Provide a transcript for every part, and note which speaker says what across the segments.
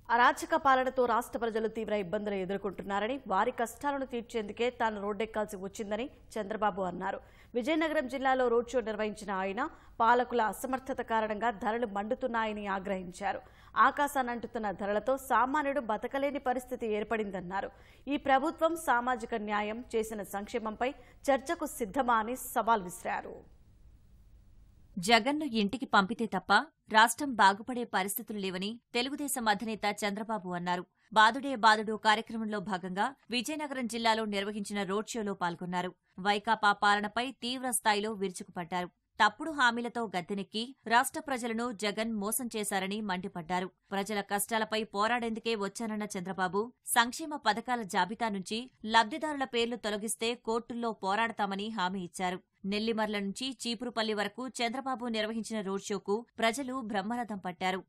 Speaker 1: అరాచక పాలనతో రాష్ట్ర ప్రజలు తీవ్ర ఇబ్బందులు ఎదుర్కొంటున్నారని వారి కష్టాలను తీర్చేందుకే తాను రోడ్డెక్కాల్సి వచ్చిందని చంద్రబాబు అన్నారు విజయనగరం జిల్లాలో రోడ్ షో నిర్వహించిన ఆయన పాలకుల అసమర్థత కారణంగా ధరలు మండుతున్నాయని ఆగ్రహించారు ఆకాశానంటుతున్న ధరలతో సామాన్యుడు బతకలేని పరిస్థితి ఏర్పడిందన్నారు ఈ ప్రభుత్వం సామాజిక న్యాయం చేసిన సంక్షేమంపై చర్చకు సిద్ధమా అని సవాల్ విసిరారు
Speaker 2: జగన్ను ఇంటికి పంపితే తప్ప రాష్ట్రం బాగుపడే పరిస్థితులు లేవని తెలుగుదేశం అధినేత చంద్రబాబు అన్నారు బాదుడే బాదుడు కార్యక్రమంలో భాగంగా విజయనగరం జిల్లాలో నిర్వహించిన రోడ్ షోలో పాల్గొన్నారు వైకాపా పాలనపై తీవ్ర స్థాయిలో విరుచుకుపడ్డారు తప్పుడు హామీలతో గద్దెనెక్కి రాష్ట్ర ప్రజలను జగన్ మోసం చేశారని మండిపడ్డారు ప్రజల కష్టాలపై పోరాడేందుకే వచ్చానన్న చంద్రబాబు సంక్షేమ పథకాల జాబితా నుంచి లబ్ధిదారుల పేర్లు తొలగిస్తే కోర్టుల్లో పోరాడతామని హామీ ఇచ్చారు నెల్లిమర్ల నుంచి చీపురుపల్లి వరకు చంద్రబాబు నిర్వహించిన రోడ్ షోకు ప్రజలు బ్రహ్మరథం పట్టారు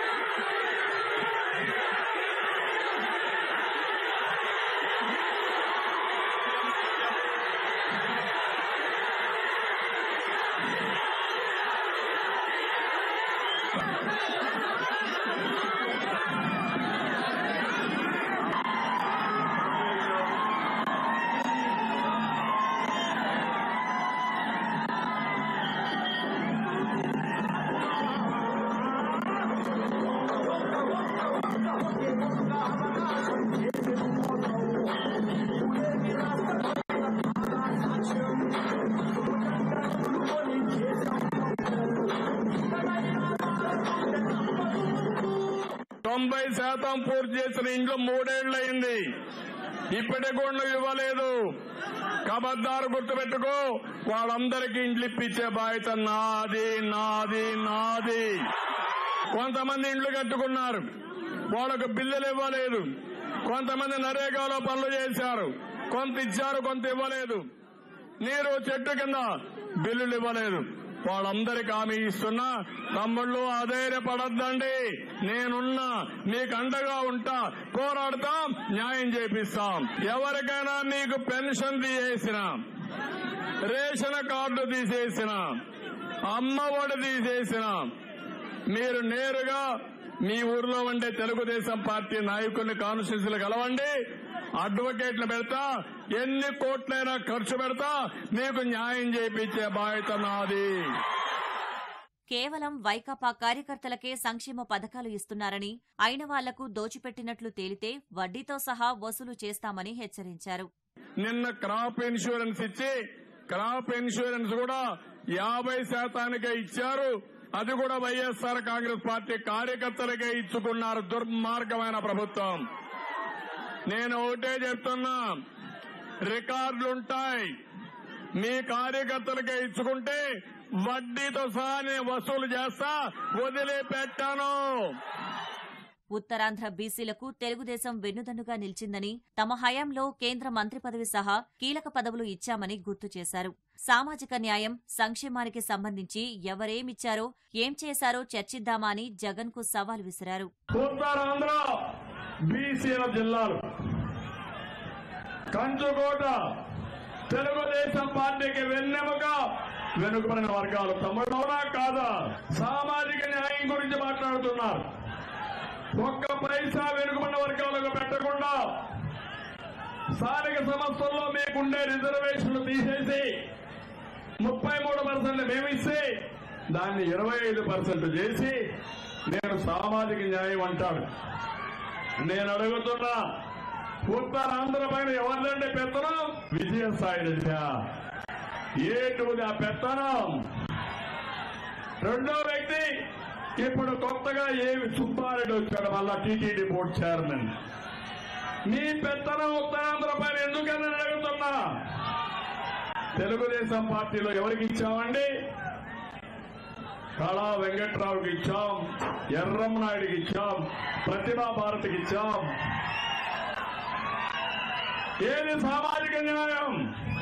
Speaker 3: తొంభై శాతం పూర్తి చేసిన ఇంట్లో మూడేళ్లయింది ఇప్పటికి కూడా ఇవ్వలేదు కబద్దారు గుర్తుపెట్టుకో వాళ్ళందరికీ ఇండ్లు ఇప్పించే బాధ్యత నాది నాది నాది కొంతమంది ఇండ్లు కట్టుకున్నారు వాళ్ళకు బిల్లులు ఇవ్వలేదు కొంతమంది నరేగాలో పనులు చేశారు కొంత ఇచ్చారు కొంత ఇవ్వలేదు నీరు చెట్టు కింద బిల్లులు ఇవ్వలేదు వాళ్ళందరికీ హామీ ఇస్తున్నా తమ్ముళ్ళు అధైర్యపడద్దండి నేనున్నా మీకు అండగా ఉంటా పోరాడతాం న్యాయం చేపిస్తాం ఎవరికైనా మీకు పెన్షన్ తీసేసిన రేషన్ కార్డు తీసేసిన అమ్మ ఒడి తీసేసిన మీరు నేరుగా మీ ఊర్లో ఉండే తెలుగుదేశం పార్టీ నాయకుల్ని కాన్స్టిట్యూన్సీలు కలవండి అడ్వకేట్లు పెడతా ఎన్ని కోట్లైనా ఖర్చు పెడతా మీకు న్యాయం చేయించే బాధ్యత నాది
Speaker 2: కేవలం వైకాపా కార్యకర్తలకే సంక్షేమ పథకాలు ఇస్తున్నారని అయిన వాళ్లకు దోచిపెట్టినట్లు తేలితే వడ్డీతో సహా వసూలు చేస్తామని హెచ్చరించారు
Speaker 3: నిన్న క్రాప్ ఇన్సూరెన్స్ ఇచ్చి క్రాప్ ఇన్సూరెన్స్ కూడా యాభై శాతానికే ఇచ్చారు అది కూడా వైఎస్ఆర్ కాంగ్రెస్ పార్టీ కార్యకర్తలకే ఇచ్చుకున్నారు దుర్మార్గమైన ప్రభుత్వం నేను ఒకటే చెప్తున్నా రికార్డులుంటాయి మీ కార్యకర్తలకే ఇచ్చుకుంటే వడ్డీతో సహా నేను వసూలు చేస్తా వదిలిపెట్టాను
Speaker 2: ఉత్తరాంధ్ర బీసీలకు తెలుగుదేశం వెన్నుదన్నుగా నిలిచిందని తమ హయాంలో కేంద్ర మంత్రి పదవి సహా కీలక పదవులు ఇచ్చామని గుర్తు చేశారు సామాజిక న్యాయం సంక్షేమానికి సంబంధించి ఎవరేమిచ్చారో ఏం చేశారో చర్చిద్దామా అని జగన్కు సవాల్ విసిరారు
Speaker 3: ఉత్తరాంధ్ర బీసీల జిల్లాలు కంచుకోట తెలుగుదేశం పార్టీకి వెన్నెముక వెనుకబడిన వర్గాలు తమ్ముడవునా కాదా సామాజిక న్యాయం గురించి మాట్లాడుతున్నారు ఒక్క పైసా వెనుకబడిన వర్గాలకు పెట్టకుండా స్థానిక సంస్థల్లో మీకుండే రిజర్వేషన్లు తీసేసి ముప్పై మూడు పర్సెంట్ మేమిస్తే దాన్ని ఇరవై ఐదు పర్సెంట్ చేసి నేను సామాజిక న్యాయం అంటాడు నేను అడుగుతున్నా ఉత్తరాంధ్ర పైన ఎవరిదండి పెత్తనం విజయసాయి రెడ్డి ఏటుది ఆ పెత్తనం రెండో వ్యక్తి ఇప్పుడు కొత్తగా ఏమి సుబ్బారెడ్డి వచ్చాడు మళ్ళా టీటీడీ బోర్డు చైర్మన్ మీ పెత్తనం ఉత్తరాంధ్ర పైన ఎందుకని నేను అడుగుతున్నా తెలుగుదేశం పార్టీలో ఎవరికి ఇచ్చామండి కళా వెంకట్రావుకి ఇచ్చాం ఎర్రమ్మనాయుడికి ఇచ్చాం ప్రతిభా భారతికి ఇచ్చాం ఏది సామాజిక న్యాయం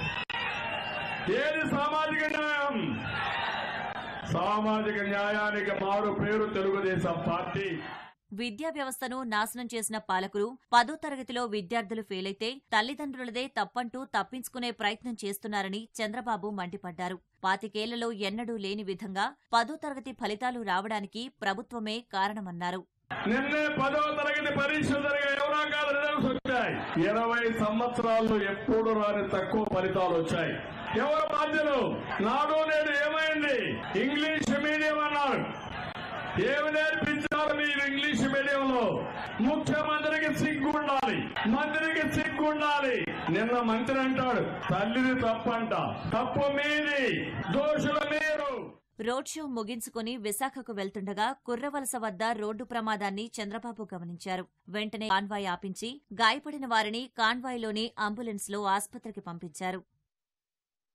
Speaker 3: ఏది సామాజిక న్యాయం సామాజిక న్యాయానికి మారు పేరు తెలుగుదేశం పార్టీ
Speaker 2: విద్యా వ్యవస్థను నాశనం చేసిన పాలకులు పదో తరగతిలో విద్యార్థులు ఫెయిలైతే తల్లిదండ్రులదే తప్పంటూ తప్పించుకునే ప్రయత్నం చేస్తున్నారని చంద్రబాబు మండిపడ్డారు పాతికేళ్లలో ఎన్నడూ లేని విధంగా పదో తరగతి ఫలితాలు రావడానికి ప్రభుత్వమే కారణమన్నారు
Speaker 3: నిన్నే పదో తరగతి పరీక్ష జరిగే ఎవరా కాదు రిజల్ట్స్ వచ్చాయి ఇరవై సంవత్సరాల్లో ఎప్పుడు రాని తక్కువ ఫలితాలు వచ్చాయి ఎవరు బాధ్యులు నాడు నేడు ఏమైంది ఇంగ్లీష్ మీడియం అన్నారు ఏమి నేర్పించారు మీరు ఇంగ్లీష్ మీడియంలో ముఖ్యమంత్రికి సిగ్గు ఉండాలి మంత్రికి సిగ్గు ఉండాలి నిన్న మంత్రి అంటాడు తల్లిది తప్పంట తప్పు మీది దోషులు మీరు
Speaker 2: రోడ్ షో ముగించుకుని విశాఖకు వెళ్తుండగా కుర్రవలస వద్ద రోడ్డు ప్రమాదాన్ని చంద్రబాబు గమనించారు వెంటనే కాన్వాయ్ ఆపించి గాయపడిన వారిని కాన్వాయ్లోని అంబులెన్స్లో ఆస్పత్రికి పంపించారు